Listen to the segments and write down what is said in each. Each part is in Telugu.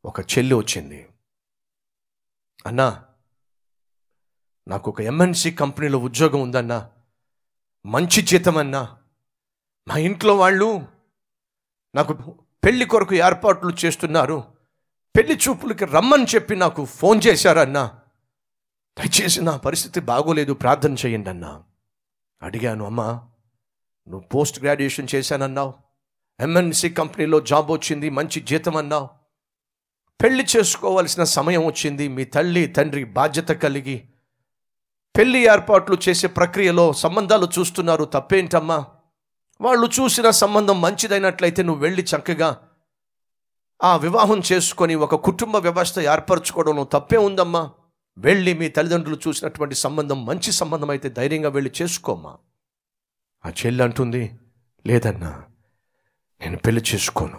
ఒక చెల్లి వచ్చింది అన్నా నాకు ఒక ఎంఎన్సి కంపెనీలో ఉద్యోగం ఉందన్నా మంచి జీతం అన్నా మా ఇంట్లో వాళ్ళు నాకు పెళ్లి కొరకు ఏర్పాట్లు చేస్తున్నారు పెళ్లి చూపులకి రమ్మని చెప్పి నాకు ఫోన్ చేశారన్నా దయచేసి నా పరిస్థితి బాగోలేదు ప్రార్థన చేయండి అన్నా అడిగాను అమ్మా నువ్వు పోస్ట్ గ్రాడ్యుయేషన్ చేశానన్నావు ఎంఎన్సి కంపెనీలో జాబ్ వచ్చింది మంచి జీతం అన్నావు పెళ్లి చేసుకోవాల్సిన సమయం వచ్చింది మీ తల్లి తండ్రి బాధ్యత కలిగి పెళ్లి ఏర్పాట్లు చేసే ప్రక్రియలో సంబంధాలు చూస్తున్నారు తప్పేంటమ్మా వాళ్ళు చూసిన సంబంధం మంచిదైనట్లయితే నువ్వు వెళ్ళి చక్కగా ఆ వివాహం చేసుకొని ఒక కుటుంబ వ్యవస్థ ఏర్పరచుకోవడంలో తప్పే ఉందమ్మా వెళ్ళి మీ తల్లిదండ్రులు చూసినటువంటి సంబంధం మంచి సంబంధం అయితే ధైర్యంగా వెళ్ళి చేసుకోమ్మా ఆ చెల్లి అంటుంది లేదన్నా నేను పెళ్లి చేసుకోను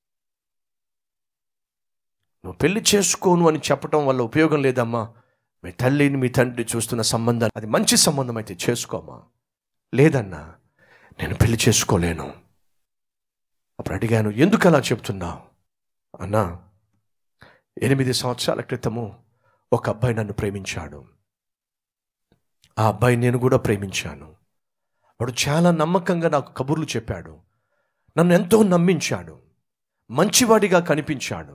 నువ్వు పెళ్లి చేసుకోను అని చెప్పడం వల్ల ఉపయోగం లేదమ్మా మీ తల్లిని మీ తండ్రి చూస్తున్న సంబంధం అది మంచి సంబంధం అయితే చేసుకోమా లేదన్నా నేను పెళ్లి చేసుకోలేను అప్పుడు అడిగాను ఎందుకు అలా చెప్తున్నావు అన్నా ఎనిమిది సంవత్సరాల క్రితము ఒక అబ్బాయి నన్ను ప్రేమించాడు ఆ అబ్బాయి నేను కూడా ప్రేమించాను వాడు చాలా నమ్మకంగా నాకు కబుర్లు చెప్పాడు నన్ను ఎంతో నమ్మించాడు మంచివాడిగా కనిపించాడు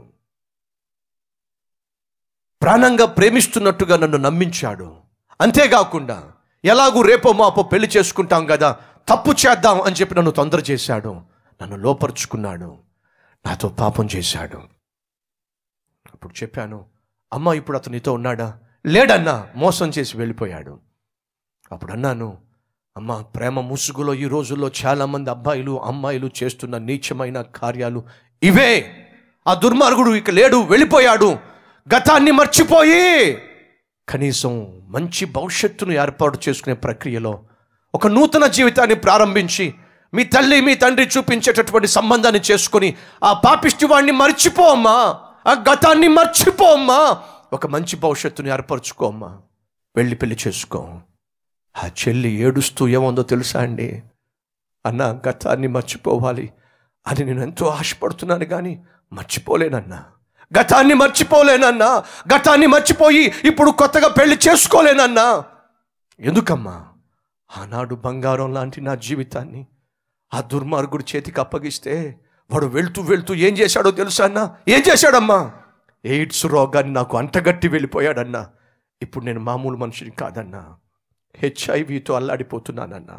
ప్రాణంగా ప్రేమిస్తున్నట్టుగా నన్ను నమ్మించాడు అంతేకాకుండా ఎలాగూ రేపో మాపో పెళ్లి చేసుకుంటాం కదా తప్పు చేద్దాం అని చెప్పి నన్ను తొందర చేశాడు నన్ను లోపరుచుకున్నాడు నాతో పాపం చేశాడు అప్పుడు చెప్పాను అమ్మ ఇప్పుడు అతను నీతో ఉన్నాడా లేడన్నా మోసం చేసి వెళ్ళిపోయాడు అప్పుడు అన్నాను అమ్మ ప్రేమ ముసుగులో ఈ రోజుల్లో చాలామంది అబ్బాయిలు అమ్మాయిలు చేస్తున్న నీచమైన కార్యాలు ఇవే ఆ దుర్మార్గుడు ఇక లేడు వెళ్ళిపోయాడు గతాన్ని మర్చిపోయి కనీసం మంచి భవిష్యత్తును ఏర్పాటు చేసుకునే ప్రక్రియలో ఒక నూతన జీవితాన్ని ప్రారంభించి మీ తల్లి మీ తండ్రి చూపించేటటువంటి సంబంధాన్ని చేసుకొని ఆ పాపిష్టి వాడిని మర్చిపోమ్మా ఆ గతాన్ని మర్చిపోమ్మా ఒక మంచి భవిష్యత్తుని ఏర్పరచుకోమ్మా వెళ్ళి పెళ్లి చేసుకో ఆ చెల్లి ఏడుస్తూ ఏముందో తెలుసా అండి అన్న గతాన్ని మర్చిపోవాలి అని నేను ఎంతో ఆశపడుతున్నాను కానీ మర్చిపోలేనన్నా గతాన్ని మర్చిపోలేనన్నా గతాన్ని మర్చిపోయి ఇప్పుడు కొత్తగా పెళ్లి చేసుకోలేనన్నా ఎందుకమ్మా ఆనాడు బంగారం లాంటి నా జీవితాన్ని ఆ దుర్మార్గుడి చేతికి అప్పగిస్తే వాడు వెళ్తూ వెళ్తూ ఏం చేశాడో తెలుసా అన్నా ఏం చేశాడమ్మా ఎయిడ్స్ రోగాన్ని నాకు అంటగట్టి వెళ్ళిపోయాడన్నా ఇప్పుడు నేను మామూలు మనిషిని కాదన్నా హెచ్ఐవితో అల్లాడిపోతున్నానన్నా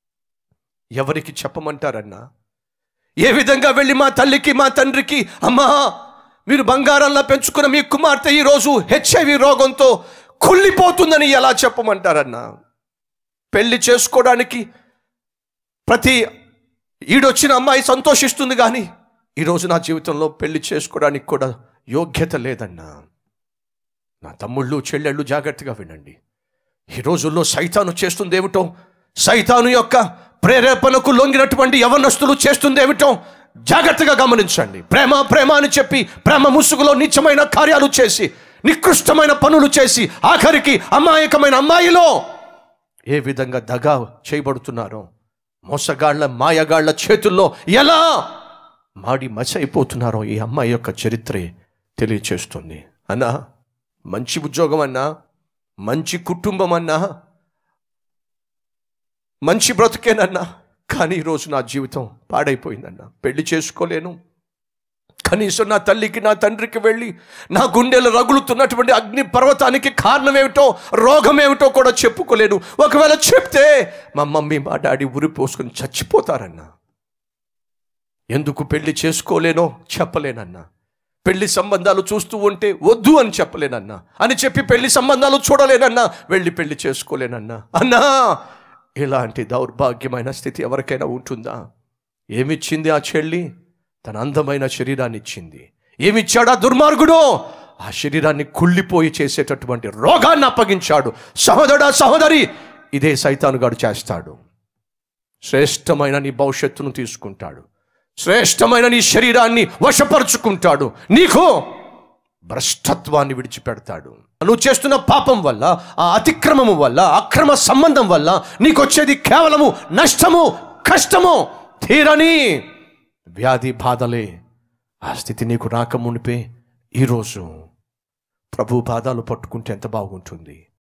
ఎవరికి చెప్పమంటారన్నా ఏ విధంగా వెళ్ళి మా తల్లికి మా తండ్రికి అమ్మా మీరు బంగారంలా పెంచుకున్న మీ కుమార్తె ఈరోజు హెచ్ఐవి రోగంతో కుళ్ళిపోతుందని ఎలా చెప్పమంటారన్నా పెళ్లి చేసుకోవడానికి ప్రతి ఈడొచ్చిన అమ్మాయి సంతోషిస్తుంది కానీ ఈరోజు నా జీవితంలో పెళ్లి చేసుకోవడానికి కూడా యోగ్యత లేదన్నా నా తమ్ముళ్ళు చెల్లెళ్ళు జాగ్రత్తగా వినండి ఈ రోజుల్లో సైతాను చేస్తుంది ఏమిటో సైతాను యొక్క ప్రేరేపణకు లొంగినటువంటి యవనస్తులు చేస్తుంది ఏమిటో జాగ్రత్తగా గమనించండి ప్రేమ ప్రేమ అని చెప్పి ప్రేమ ముసుగులో నిత్యమైన కార్యాలు చేసి నికృష్టమైన పనులు చేసి ఆఖరికి అమాయకమైన అమ్మాయిలో ఏ విధంగా దగా చేయబడుతున్నారో మోసగాళ్ల మాయగాళ్ల చేతుల్లో ఎలా మాడి మచ అయిపోతున్నారో ఈ అమ్మాయి యొక్క చరిత్రే తెలియచేస్తుంది అన్నా మంచి ఉద్యోగం అన్నా మంచి కుటుంబం అన్నా మంచి బ్రతుకేనన్నా కానీ ఈరోజు నా జీవితం పాడైపోయిందన్నా పెళ్లి చేసుకోలేను కనీసం నా తల్లికి నా తండ్రికి వెళ్ళి నా గుండెలు రగులుతున్నటువంటి అగ్ని పర్వతానికి కారణం ఏమిటో రోగం ఏమిటో కూడా చెప్పుకోలేను ఒకవేళ చెప్తే మా మమ్మీ మా డాడీ ఉరి పోసుకొని చచ్చిపోతారన్నా ఎందుకు పెళ్లి చేసుకోలేనో చెప్పలేనన్నా పెళ్లి సంబంధాలు చూస్తూ ఉంటే వద్దు అని చెప్పలేనన్నా అని చెప్పి పెళ్లి సంబంధాలు చూడలేనన్నా వెళ్ళి పెళ్లి చేసుకోలేనన్నా అన్నా ఇలాంటి దౌర్భాగ్యమైన స్థితి ఎవరికైనా ఉంటుందా ఏమిచ్చింది ఆ చెల్లి తన అందమైన శరీరాన్ని ఇచ్చింది ఏమిచ్చాడు ఆ దుర్మార్గుడు ఆ శరీరాన్ని కుళ్ళిపోయి చేసేటటువంటి రోగాన్ని అప్పగించాడు సహోదరా సహోదరి ఇదే సైతానుగాడు చేస్తాడు శ్రేష్టమైన నీ భవిష్యత్తును తీసుకుంటాడు శ్రేష్టమైన నీ శరీరాన్ని వశపరుచుకుంటాడు నీకు భ్రష్టత్వాన్ని విడిచిపెడతాడు నువ్వు చేస్తున్న పాపం వల్ల ఆ అతిక్రమము వల్ల అక్రమ సంబంధం వల్ల నీకు వచ్చేది కేవలము నష్టము కష్టము తీరని వ్యాధి బాధలే ఆ స్థితి నీకు రాకమునిపే ఈరోజు ప్రభు పాదాలు పట్టుకుంటే ఎంత బాగుంటుంది